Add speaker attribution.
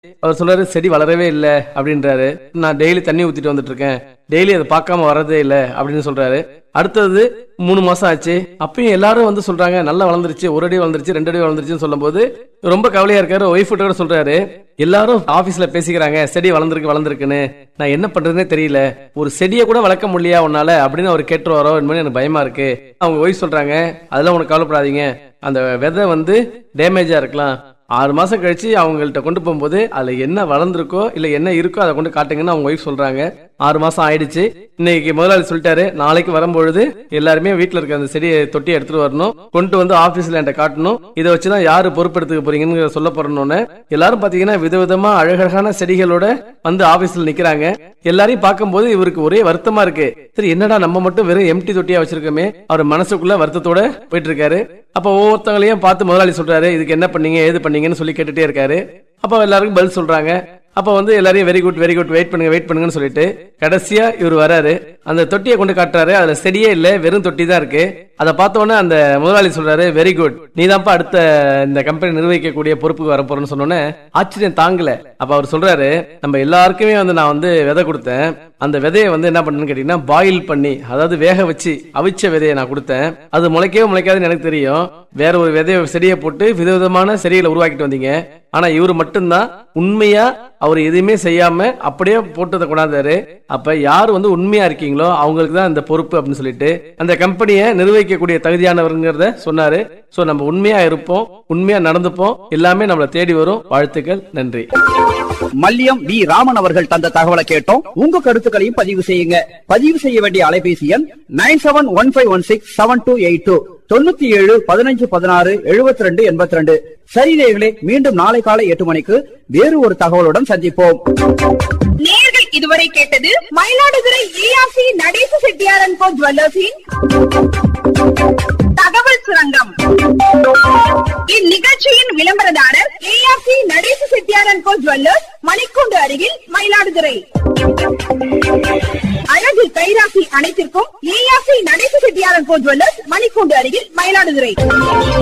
Speaker 1: அவர் சொல்றாரு செடி வளரவே இல்ல அப்படின்றாரு நான் டெய்லி தண்ணி ஊத்திட்டு வந்துட்டு இருக்கேன் டெய்லி அதை பார்க்காம வர்றதே இல்ல அப்படின்னு சொல்றாரு அடுத்தது மூணு மாசம் ஆச்சு அப்பயும் எல்லாரும் வந்து சொல்றாங்க நல்லா வளர்ந்துருச்சு ஒரு அடி வளர்ந்துருச்சு ரெண்டு அடி வளர்ந்துருச்சுன்னு சொல்லும்போது ரொம்ப கவலையா இருக்காரு ஒய்ஃப் கூட சொல்றாரு எல்லாரும் ஆபீஸ்ல பேசிக்கிறாங்க செடி வளர்ந்துருக்கு வளர்ந்துருக்குன்னு நான் என்ன பண்றதுனே தெரியல ஒரு செடியை கூட வளர்க்க முடியலையா உன்னால அப்படின்னு அவர் கேட்டுருவாரோ என்னமோ எனக்கு பயமா இருக்கு அவங்க ஒய்ஃப் சொல்றாங்க அதெல்லாம் உனக்கு கவலைப்படாதீங்க அந்த விதை வந்து டேமேஜா இருக்கலாம் ஆறு மாசம் கழிச்சு அவங்கள்ட்ட கொண்டு போகும்போது அதுல என்ன வளர்ந்துருக்கோ இல்ல என்ன இருக்கோ அதை கொண்டு காட்டுங்கன்னு அவங்க ஒய்ஃப் சொல்றாங்க ஆறு மாசம் ஆயிடுச்சு இன்னைக்கு முதலாளி சொல்லிட்டாரு நாளைக்கு வரும்பொழுது எல்லாருமே வீட்டுல இருக்க அந்த செடியை தொட்டி எடுத்துட்டு வரணும் கொண்டு வந்து ஆபீஸ்ல என்கிட்ட காட்டணும் இதை வச்சுதான் யாரு பொறுப்பெடுத்துக்க போறீங்கன்னு சொல்ல போறோம்னு எல்லாரும் பாத்தீங்கன்னா விதவிதமா அழகழகான செடிகளோட வந்து ஆபீஸ்ல நிக்கிறாங்க எல்லாரையும் பார்க்கும்போது இவருக்கு ஒரே வருத்தமா இருக்கு சரி என்னடா நம்ம மட்டும் வெறும் எம்டி தொட்டியா வச்சிருக்கோமே அவர் மனசுக்குள்ள வருத்தத்தோட போயிட்டு இருக்காரு அப்ப ஒவ்வொருத்தவங்களையும் பார்த்து முதலாளி சொல்றாரு இதுக்கு என்ன பண்ணீங்க ஏது பண்ணீங்கன்னு சொல்லி கேட்டுட்டே இருக்காரு அப்ப எல்லாருக்கும் பதில் சொல்றாங்க அப்ப வந்து எல்லாரையும் very good very good wait பண்ணுங்க வெயிட் பண்ணுங்கன்னு சொல்லிட்டு கடைசியா இவர் வராரு அந்த தொட்டியை கொண்டு காட்டுறாரு அதுல செடியே இல்ல வெறும் தொட்டி தான் இருக்கு அதை பார்த்த உடனே அந்த முதலாளி சொல்றாரு வெரி குட் நீ தான்ப்பா அடுத்த இந்த கம்பெனி நிர்வகிக்கக்கூடிய பொறுப்புக்கு வர போறேன்னு சொன்னோன்னே ஆச்சரியம் தாங்கல அப்ப அவர் சொல்றாரு நம்ம எல்லாருக்குமே வந்து நான் வந்து விதை கொடுத்தேன் அந்த விதையை வந்து என்ன பண்ணேன்னு கேட்டீங்கன்னா பாயில் பண்ணி அதாவது வேக வச்சு அவிச்ச விதையை நான் கொடுத்தேன் அது முளைக்கவே முளைக்காதுன்னு எனக்கு தெரியும் வேற ஒரு விதைய செடியை போட்டு விதவிதமான செடிகளை உருவாக்கிட்டு வந்தீங்க ஆனா இவர் மட்டும்தான் உண்மையா அவர் எதுவுமே செய்யாம அப்படியே போட்டதை கொண்டாந்தாரு அப்ப யார் வந்து உண்மையா இருக்கீங்களோ அவங்களுக்கு தான் இந்த பொறுப்பு அப்படின்னு சொல்லிட்டு அந்த கம்பெனியை நிர்வகிக்கக்கூடிய தகுதியானவருங்கிறத சொன்னாரு சோ நம்ம உண்மையா இருப்போம் உண்மையா நடந்துப்போம் எல்லாமே நம்மளை தேடி வரும் வாழ்த்துக்கள் நன்றி
Speaker 2: மல்லியம் வி ராமன் அவர்கள் தந்த தகவலை கேட்டோம் உங்க கருத்துக்களையும் பதிவு செய்யுங்க பதிவு செய்ய வேண்டிய அலைபேசி எண் nine seven one five one six seven two eight two தொண்ணூத்தி ஏழு பதினஞ்சு பதினாறு எழுபத்தி ரெண்டு எண்பத்தி ரெண்டு சரி நேயர்களே மீண்டும் நாளை காலை எட்டு மணிக்கு வேறு ஒரு தகவலுடன் சந்திப்போம்
Speaker 3: நேர்கள் இதுவரை கேட்டது மயிலாடுதுறை ஏஆர்சி நடேச செட்டியாரன் கோ ஜுவல்லர்ஸின் தகவல் சுரங்கம் இந்நிகழ்ச்சியின் விளம்பரதாரர் ஏஆர்சி நடேச செட்டியாரன் கோ ஜுவல்லர்ஸ் மணிக்கூண்டு அருகில் மயிலாடுதுறை அழகு கைராசி அனைத்திற்கும் ஏஆர்சி நடேச செட்டியாரன் கோ ஜுவல்லர்ஸ் மணிக்கூண்டு அருகில் மயிலாடுதுறை